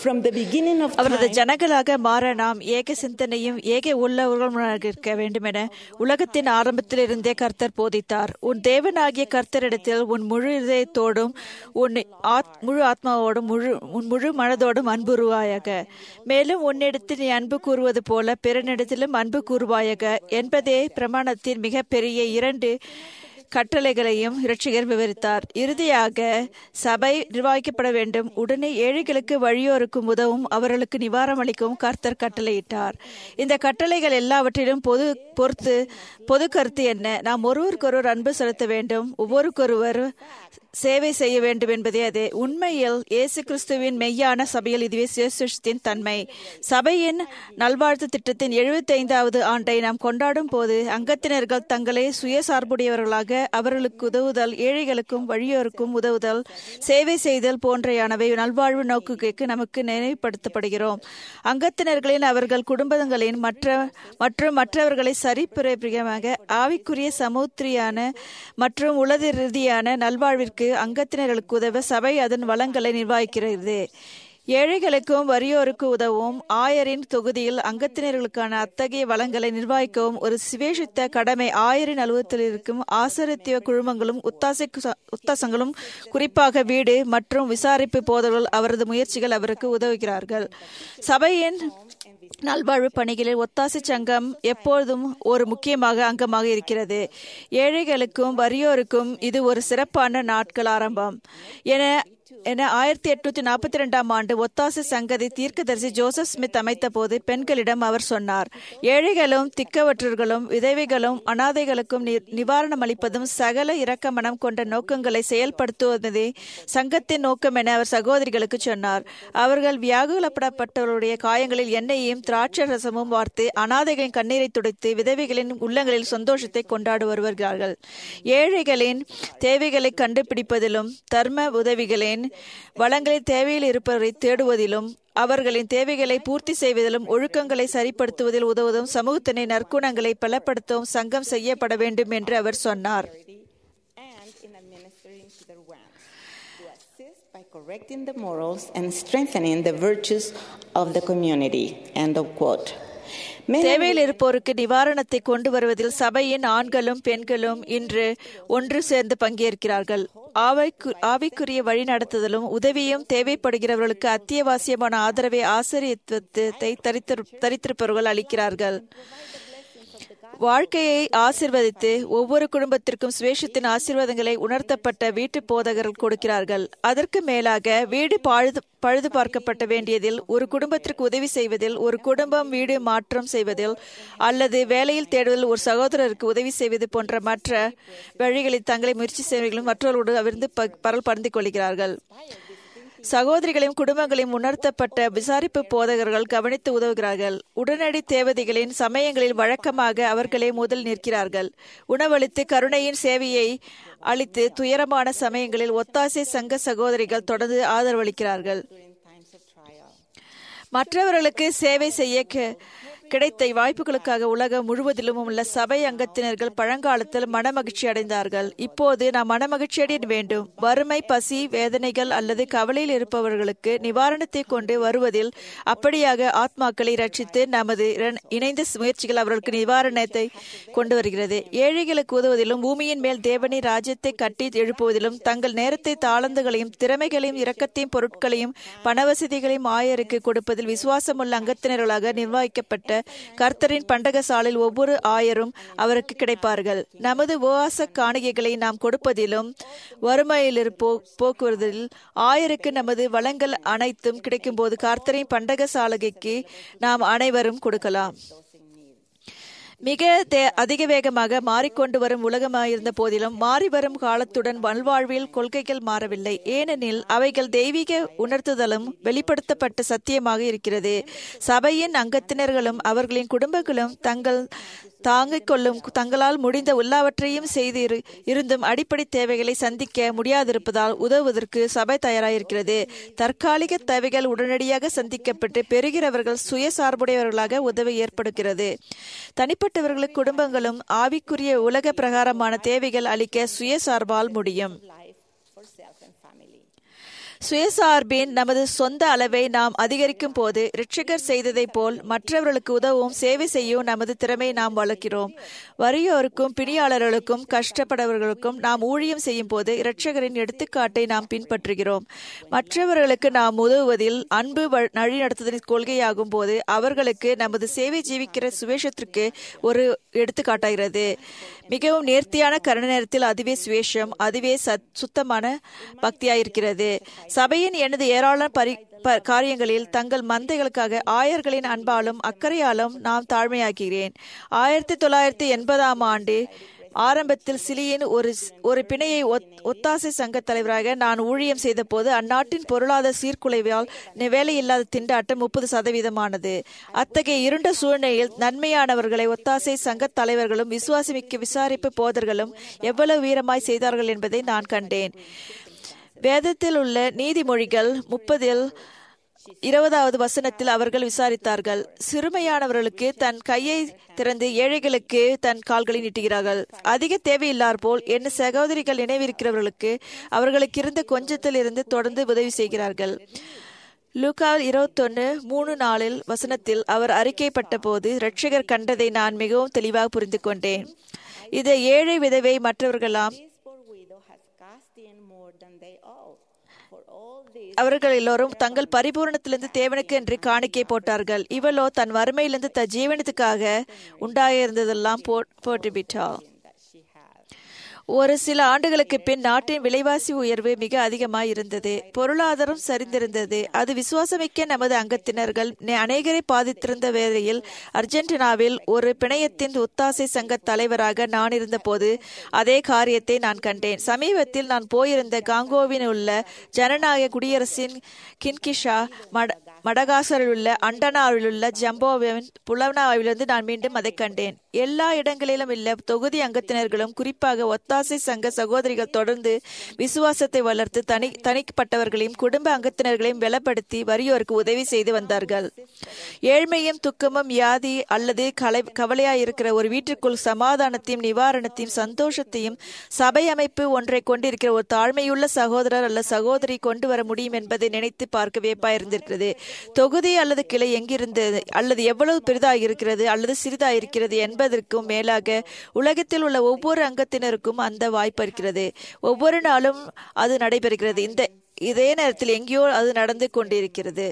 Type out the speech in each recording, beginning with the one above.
From the beginning of அவரது time, ஜனங்களாக மாற நாம் ஏக சிந்தனையும் ஏக உள்ளவர்களுமாக இருக்க வேண்டுமென உலகத்தின் ஆரம்பத்திலிருந்தே கர்த்தர் போதித்தார் உன் தேவனாகிய கர்த்தரிடத்தில் உன் முழு இதயத்தோடும் உன் ஆத்- முழு ஆத்மாவோடும் முழு உன் முழு மனதோடும் அன்புருவாயாக மேலும் உன்னிடத்தில் நீ அன்பு கூறுவது போல பிறனிடத்திலும் அன்பு கூறுவாயாக என்பதே பிரமாணத்தின் மிகப்பெரிய இரண்டு கட்டளைகளையும் இரட்சகர் விவரித்தார் இறுதியாக சபை நிர்வகிக்கப்பட வேண்டும் உடனே ஏழைகளுக்கு வழியோருக்கும் உதவும் அவர்களுக்கு நிவாரணம் அளிக்கவும் கர்த்தர் கட்டளையிட்டார் இந்த கட்டளைகள் எல்லாவற்றிலும் பொது பொறுத்து பொது கருத்து என்ன நாம் ஒருவருக்கொருவர் அன்பு செலுத்த வேண்டும் ஒவ்வொருக்கொருவர் சேவை செய்ய வேண்டும் என்பதே அது உண்மையில் இயேசு கிறிஸ்துவின் மெய்யான சபையில் இதுவே சுவிசேஷத்தின் தன்மை சபையின் நல்வாழ்த்து திட்டத்தின் எழுபத்தைந்தாவது ஆண்டை நாம் கொண்டாடும் போது அங்கத்தினர்கள் தங்களை சுயசார்புடையவர்களாக அவர்களுக்கு உதவுதல் ஏழைகளுக்கும் வழியோருக்கும் உதவுதல் சேவை செய்தல் போன்றையானவை நல்வாழ்வு நோக்குக்கு நமக்கு நினைவுபடுத்தப்படுகிறோம் அங்கத்தினர்களின் அவர்கள் குடும்பங்களின் மற்ற மற்றும் மற்றவர்களை சரிபிரமாக ஆவிக்குரிய சமுத்திரியான மற்றும் உலக ரீதியான நல்வாழ்விற்கு அங்கத்தினர்களுக்கு உதவ சபை அதன் வளங்களை நிர்வகிக்கிறது ஏழைகளுக்கும் வறியோருக்கு உதவும் ஆயரின் தொகுதியில் அங்கத்தினர்களுக்கான அத்தகைய வளங்களை நிர்வகிக்கவும் ஒரு சிவேஷித்த கடமை ஆயரின் அலுவலகத்தில் இருக்கும் ஆசிரியத்துவ குழுமங்களும் உத்தாசை உத்தாசங்களும் குறிப்பாக வீடு மற்றும் விசாரிப்பு போதல்கள் அவரது முயற்சிகள் அவருக்கு உதவுகிறார்கள் சபையின் நல்வாழ்வு பணிகளில் ஒத்தாசை சங்கம் எப்பொழுதும் ஒரு முக்கியமாக அங்கமாக இருக்கிறது ஏழைகளுக்கும் வறியோருக்கும் இது ஒரு சிறப்பான நாட்கள் ஆரம்பம் என என ஆயிரத்தி எட்நூத்தி நாற்பத்தி ரெண்டாம் ஆண்டு ஒத்தாசை சங்கதி தீர்க்கதரிசி ஜோசப் ஸ்மித் அமைத்த போது பெண்களிடம் அவர் சொன்னார் ஏழைகளும் திக்கவற்றர்களும் விதவைகளும் அனாதைகளுக்கும் நி- நிவாரணம் அளிப்பதும் சகல இரக்க மனம் கொண்ட நோக்கங்களை செயல்படுத்துவதே சங்கத்தின் நோக்கம் என அவர் சகோதரிகளுக்கு சொன்னார் அவர்கள் வியாகுலப்படப்பட்டவருடைய காயங்களில் எண்ணெயையும் திராட்சை ரசமும் வார்த்து அனாதைகளின் கண்ணீரை துடைத்து விதவைகளின் உள்ளங்களில் சந்தோஷத்தை கொண்டாடி வருகிறார்கள் ஏழைகளின் தேவைகளை கண்டுபிடிப்பதிலும் தர்ம உதவிகளின் வளங்களில் தேவையில் இருப்பவரை தேடுவதிலும் அவர்களின் தேவைகளை பூர்த்தி செய்வதிலும் ஒழுக்கங்களை சரிப்படுத்துவதில் உதவுவதும் சமூகத்தினை நற்குணங்களை பலப்படுத்தவும் சங்கம் செய்யப்பட வேண்டும் என்று அவர் சொன்னார் and in administering to their wants, to assist by correcting the morals and strengthening the virtues of the community. End of quote. Many தேவையில் இருப்போருக்கு நிவாரணத்தை கொண்டு வருவதில் சபையின் ஆண்களும் பெண்களும் இன்று ஒன்று சேர்ந்து பங்கேற்கிறார்கள் ஆவைக்கு ஆவிக்குரிய வழி நடத்துதலும் உதவியும் தேவைப்படுகிறவர்களுக்கு அத்தியாவசியமான ஆதரவை ஆசிரியத்துவத்தை தரித்திரு தரித்திருப்பவர்கள் அளிக்கிறார்கள் வாழ்க்கையை ஆசிர்வதித்து ஒவ்வொரு குடும்பத்திற்கும் சுவேஷத்தின் ஆசீர்வாதங்களை உணர்த்தப்பட்ட வீட்டு போதகர்கள் கொடுக்கிறார்கள் அதற்கு மேலாக வீடு பழுது பழுது பார்க்கப்பட்ட வேண்டியதில் ஒரு குடும்பத்திற்கு உதவி செய்வதில் ஒரு குடும்பம் வீடு மாற்றம் செய்வதில் அல்லது வேலையில் தேடுவதில் ஒரு சகோதரருக்கு உதவி செய்வது போன்ற மற்ற வழிகளில் தங்களை முயற்சி செய்வர்களும் மற்றவர்களோடு அவிர்ந்து ப- பரல் பறந்து கொள்கிறார்கள் சகோதரிகளையும் குடும்பங்களையும் உணர்த்தப்பட்ட விசாரிப்பு போதகர்கள் கவனித்து உதவுகிறார்கள் உடனடி தேவதைகளின் சமயங்களில் வழக்கமாக அவர்களே முதல் நிற்கிறார்கள் உணவளித்து கருணையின் சேவையை அளித்து துயரமான சமயங்களில் ஒத்தாசை சங்க சகோதரிகள் தொடர்ந்து ஆதரவளிக்கிறார்கள் மற்றவர்களுக்கு சேவை செய்ய கி- கிடைத்த வாய்ப்புகளுக்காக உலகம் முழுவதிலும் உள்ள சபை அங்கத்தினர்கள் பழங்காலத்தில் மனமகிழ்ச்சி அடைந்தார்கள் இப்போது நாம் மனமகிழ்ச்சி அடைய வேண்டும் வறுமை பசி வேதனைகள் அல்லது கவலையில் இருப்பவர்களுக்கு நிவாரணத்தை கொண்டு வருவதில் அப்படியாக ஆத்மாக்களை ரட்சித்து நமது இரண்- இணைந்த முயற்சிகள் அவர்களுக்கு நிவாரணத்தை கொண்டு வருகிறது ஏழைகளுக்கு உதவுவதிலும் பூமியின் மேல் தேவனின் ராஜ்யத்தை கட்டி எழுப்புவதிலும் தங்கள் நேரத்தை தாளந்துகளையும் திறமைகளையும் இரக்கத்தையும் பொருட்களையும் பணவசதிகளையும் ஆயருக்கு கொடுப்பதில் விசுவாசமுள்ள அங்கத்தினர்களாக நிர்வகிக்கப்பட்ட கர்த்தரின் பண்டக சாலில் ஒவ்வொரு ஆயரும் அவருக்கு கிடைப்பார்கள் நமது உபவாச காணிகைகளை நாம் கொடுப்பதிலும் வறுமையில் இருப்போ போக்குவதில் ஆயருக்கு நமது வளங்கள் அனைத்தும் கிடைக்கும்போது கர்த்தரின் பண்டக சாலகைக்கு நாம் அனைவரும் கொடுக்கலாம் மிக தே- அதிக வேகமாக மாறிக்கொண்டு வரும் உலகமாயிருந்த போதிலும் மாறி வரும் காலத்துடன் வல்வாழ்வில் கொள்கைகள் மாறவில்லை ஏனெனில் அவைகள் தெய்வீக உணர்த்துதலும் வெளிப்படுத்தப்பட்ட சத்தியமாக இருக்கிறது சபையின் அங்கத்தினர்களும் அவர்களின் குடும்பங்களும் தங்கள் தாங்கிக் கொள்ளும் தங்களால் முடிந்த எல்லாவற்றையும் செய்து இரு- இருந்தும் அடிப்படை தேவைகளை சந்திக்க முடியாதிருப்பதால் உதவுவதற்கு சபை தயாராயிருக்கிறது தற்காலிக தேவைகள் உடனடியாக சந்திக்கப்பட்டு பெறுகிறவர்கள் சுயசார்புடையவர்களாக உதவி ஏற்படுகிறது தனிப்பட்டவர்களுக்கு குடும்பங்களும் ஆவிக்குரிய உலக பிரகாரமான தேவைகள் அளிக்க சுயசார்பால் முடியும் life for self and family. சுயசார்பின் நமது சொந்த அளவை நாம் அதிகரிக்கும் போது ரிட்சகர் செய்ததைப் போல் மற்றவர்களுக்கு உதவும் சேவை செய்யும் நமது திறமையை நாம் வளர்க்கிறோம் வறியோருக்கும் பிணியாளர்களுக்கும் கஷ்டப்படவர்களுக்கும் நாம் ஊழியம் செய்யும் போது இரட்சகரின் எடுத்துக்காட்டை நாம் பின்பற்றுகிறோம் மற்றவர்களுக்கு நாம் உதவுவதில் அன்பு வழிநடத்துதலின் கொள்கையாகும் போது அவர்களுக்கு நமது சேவை ஜீவிக்கிற சுவேஷத்திற்கு ஒரு எடுத்துக்காட்டாகிறது மிகவும் நேர்த்தியான கருண நேரத்தில் அதுவே சுவேஷம் அதுவே சத் சுத்தமான பக்தியாயிருக்கிறது சபையின் எனது ஏராளமான பரி காரியங்களில் தங்கள் மந்தைகளுக்காக ஆயர்களின் அன்பாலும் அக்கறையாலும் நான் தாழ்மையாகிறேன் ஆயிரத்தி தொள்ளாயிரத்தி எண்பதாம் ஆண்டு ஆரம்பத்தில் சிலியின் ஒரு ஒரு பிணையை ஒத்தாசை சங்க தலைவராக நான் ஊழியம் செய்த போது அந்நாட்டின் பொருளாதார சீர்குலைவால் வேலையில்லாத திண்டாட்டம் முப்பது சதவீதமானது அத்தகைய இருண்ட சூழ்நிலையில் நன்மையானவர்களை ஒத்தாசை சங்க தலைவர்களும் விசுவாசமிக்க விசாரிப்பு போதர்களும் எவ்வளவு வீரமாய் செய்தார்கள் என்பதை நான் கண்டேன் வேதத்தில் உள்ள நீதிமொழிகள் முப்பதில் இருபதாவது வசனத்தில் அவர்கள் விசாரித்தார்கள் சிறுமையானவர்களுக்கு தன் கையை திறந்து ஏழைகளுக்கு தன் கால்களை நீட்டுகிறார்கள் அதிக தேவையில்லார் போல் என்ன சகோதரிகள் நினைவிருக்கிறவர்களுக்கு அவர்களுக்கு இருந்த கொஞ்சத்தில் இருந்து தொடர்ந்து உதவி செய்கிறார்கள் லூகாவில் இருபத்தொன்னு மூணு நாளில் வசனத்தில் அவர் அறிக்கைப்பட்ட போது ரட்சகர் கண்டதை நான் மிகவும் தெளிவாக புரிந்து கொண்டேன் இது ஏழை விதவை மற்றவர்களாம் அவர்கள் எல்லோரும் தங்கள் பரிபூர்ணத்திலிருந்து தேவனுக்கு என்று காணிக்கை போட்டார்கள் இவளோ தன் வறுமையிலிருந்து தன் ஜீவனத்துக்காக உண்டாயிருந்ததெல்லாம் போட்டுவிட்டாள் ஒரு சில ஆண்டுகளுக்கு பின் நாட்டின் விலைவாசி உயர்வு மிக அதிகமாய் இருந்தது பொருளாதாரம் சரிந்திருந்தது அது விசுவாசமிக்க நமது அங்கத்தினர்கள் அநேகரை பாதித்திருந்த வேளையில் அர்ஜென்டினாவில் ஒரு பிணையத்தின் ஒத்தாசை சங்க தலைவராக நான் இருந்தபோது அதே காரியத்தை நான் கண்டேன் சமீபத்தில் நான் போயிருந்த காங்கோவில் உள்ள ஜனநாயக குடியரசின் கின்கிஷா மட மடகாசரில் உள்ள அண்டனாவில் உள்ள ஜம்போவின் புலனாவிலிருந்து நான் மீண்டும் அதை கண்டேன் எல்லா இடங்களிலும் உள்ள தொகுதி அங்கத்தினர்களும் குறிப்பாக ஒத்தாசை சங்க சகோதரிகள் தொடர்ந்து விசுவாசத்தை வளர்த்து தனி தனிப்பட்டவர்களையும் குடும்ப அங்கத்தினர்களையும் வெலப்படுத்தி வறியோருக்கு உதவி செய்து வந்தார்கள் ஏழ்மையும் துக்கமும் வியாதி அல்லது கலை கவலையாயிருக்கிற ஒரு வீட்டிற்குள் சமாதானத்தையும் நிவாரணத்தையும் சந்தோஷத்தையும் சபை அமைப்பு ஒன்றை கொண்டிருக்கிற ஒரு தாழ்மையுள்ள சகோதரர் அல்ல சகோதரி கொண்டு வர முடியும் என்பதை நினைத்து பார்க்க வியப்பாயிருந்திருக்கிறது தொகுதி அல்லது கிளை எங்கிருந்தது அல்லது எவ்வளவு பெரிதாக இருக்கிறது அல்லது சிறிதாக இருக்கிறது என்பதற்கும் மேலாக உலகத்தில் உள்ள ஒவ்வொரு அங்கத்தினருக்கும் அந்த வாய்ப்பு இருக்கிறது ஒவ்வொரு நாளும் அது நடைபெறுகிறது இந்த இதே நேரத்தில் எங்கேயோ அது நடந்து கொண்டிருக்கிறது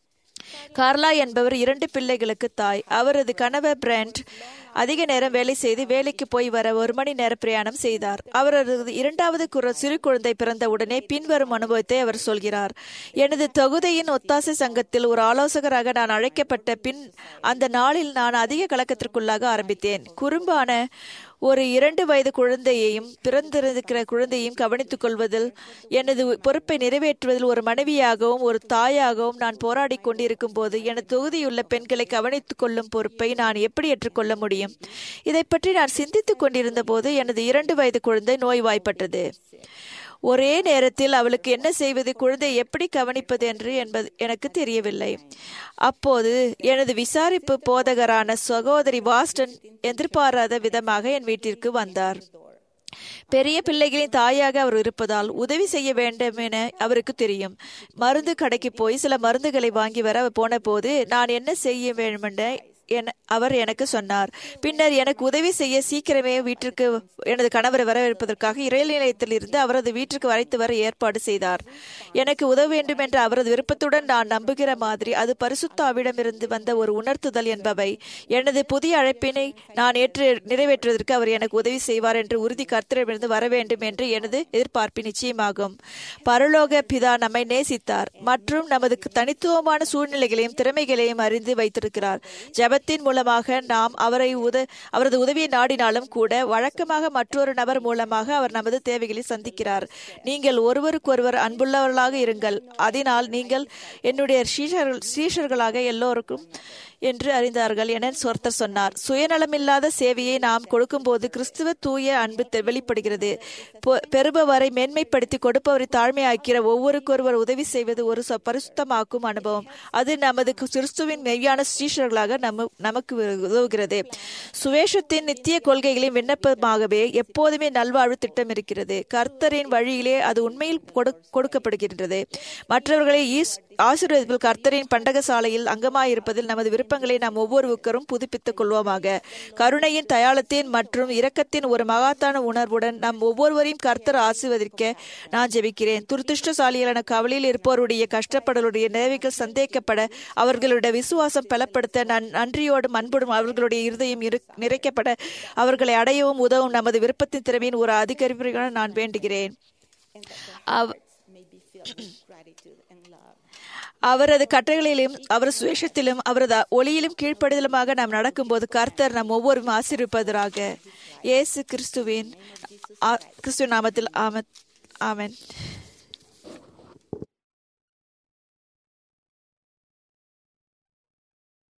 கார்லா என்பவர் இரண்டு பிள்ளைகளுக்கு தாய் அவரது கணவர் பிராண்ட் அதிக நேரம் வேலை செய்து வேலைக்கு போய் வர ஒரு மணி நேர பிரயாணம் செய்தார் அவரது இரண்டாவது சிறு குழந்தை பிறந்த உடனே பின்வரும் அனுபவத்தை அவர் சொல்கிறார் எனது தொகுதியின் ஒத்தாசை சங்கத்தில் ஒரு ஆலோசகராக நான் அழைக்கப்பட்ட பின் அந்த நாளில் நான் அதிக கலக்கத்திற்குள்ளாக ஆரம்பித்தேன் குறும்பான ஒரு இரண்டு வயது குழந்தையையும் பிறந்திருக்கிற குழந்தையும் கவனித்துக் கொள்வதில் எனது பொறுப்பை நிறைவேற்றுவதில் ஒரு மனைவியாகவும் ஒரு தாயாகவும் நான் போராடி கொண்டிருக்கும் போது எனது தொகுதியுள்ள பெண்களை கவனித்துக் கொள்ளும் பொறுப்பை நான் எப்படி ஏற்றுக்கொள்ள முடியும் இதை பற்றி நான் சிந்தித்துக் கொண்டிருந்த போது எனது இரண்டு வயது குழந்தை நோய்வாய்ப்பட்டது ஒரே நேரத்தில் அவளுக்கு என்ன செய்வது குழந்தை எப்படி கவனிப்பது என்று என்பது எனக்கு தெரியவில்லை அப்போது எனது விசாரிப்பு போதகரான சகோதரி வாஸ்டன் எதிர்பாராத விதமாக என் வீட்டிற்கு வந்தார் பெரிய பிள்ளைகளின் தாயாக அவர் இருப்பதால் உதவி செய்ய வேண்டும் என அவருக்கு தெரியும் மருந்து கடைக்கு போய் சில மருந்துகளை வாங்கி வர போன போது நான் என்ன செய்ய வேண்டும் என அவர் எனக்கு சொன்னார் பின்னர் எனக்கு உதவி செய்ய சீக்கிரமே வீட்டிற்கு எனது கணவரை வரவேற்பதற்காக இரயில் நிலையத்தில் இருந்து அவரது வீட்டிற்கு வரைத்து வர ஏற்பாடு செய்தார் எனக்கு உதவ வேண்டும் என்ற அவரது விருப்பத்துடன் நான் நம்புகிற மாதிரி அது பரிசுத்தாவிடமிருந்து வந்த ஒரு உணர்த்துதல் என்பவை எனது புதிய அழைப்பினை நான் ஏற்று நிறைவேற்றுவதற்கு அவர் எனக்கு உதவி செய்வார் என்று உறுதி கர்த்தரிடமிருந்து வர வேண்டும் என்று எனது எதிர்பார்ப்பு நிச்சயமாகும் பரலோக பிதா நம்மை நேசித்தார் மற்றும் நமது தனித்துவமான சூழ்நிலைகளையும் திறமைகளையும் அறிந்து வைத்திருக்கிறார் ஜப ஜெபத்தின் மூலமாக நாம் அவரை உத அவரது உதவியை நாடினாலும் கூட வழக்கமாக மற்றொரு நபர் மூலமாக அவர் நமது தேவைகளை சந்திக்கிறார் நீங்கள் ஒருவருக்கொருவர் அன்புள்ளவர்களாக இருங்கள் அதனால் நீங்கள் என்னுடைய ஸ்ரீஷர்கள் ஸ்ரீஷர்களாக எல்லோருக்கும் என்று அறிந்தார்கள் என சொர்த்தர் சொன்னார் சுயநலமில்லாத சேவையை நாம் கொடுக்கும்போது கிறிஸ்துவ தூய அன்பு தெ- வெளிப்படுகிறது பொ- பெறுபவரை மேன்மைப்படுத்தி கொடுப்பவரை தாழ்மையாக்கிற ஒவ்வொருக்கொருவர் உதவி செய்வது ஒரு ச- பரிசுத்தமாக்கும் அனுபவம் அது நமது கிறிஸ்துவின் மெய்யான ஸ்ரீஷர்களாக நம்ம நமக்கு உதவுகிறது சுவேஷத்தின் நித்திய கொள்கைகளின் விண்ணப்பமாகவே எப்போதுமே நல்வாழ்வு திட்டம் இருக்கிறது கர்த்தரின் வழியிலே அது உண்மையில் கொடு- கொடுக்கப்படுகின்றது மற்றவர்களை ஈஸ் ஆசீர்வதிப்பில் கர்த்தரின் பண்டகசாலையில் அங்கமாயிருப்பதில் நமது விருப்பங்களை நாம் ஒவ்வொருவருக்கரும் புதுப்பித்துக் கொள்வோமாக கருணையின் தயாளத்தின் மற்றும் இரக்கத்தின் ஒரு மகாத்தான உணர்வுடன் நம் ஒவ்வொருவரையும் கர்த்தர் ஆசீர்வதிக்க நான் ஜெபிக்கிறேன் துர்திருஷ்டசாலிகளான கவலையில் இருப்பவருடைய கஷ்டப்படலுடைய தேவைகள் சந்தேகப்பட அவர்களுடைய விசுவாசம் பலப்படுத்த நன் நன்றியோடும் அன்போடும் அவர்களுடைய இருதயம் இரு- நிறைக்கப்பட அவர்களை அடையவும் உதவும் நமது விருப்பத்தின் திறமையின் ஒரு அதிகரிப்பாக நான் வேண்டுகிறேன் அவ்- may be filled with gratitude and love. அவரது கட்டளையிலும் அவர் சுவேஷத்திலும் அவரது ஒளியிலும் கீழ்ப்படுதலுமாக நாம் நடக்கும்போது கர்த்தர் நம் ஒவ்வொருவரும் ஆசீர்வதிப்பதற்காக இயேசு கிறிஸ்துவின் ஆ- கிறிஸ்துவின் நாமத்தில் ஆம ஆமென்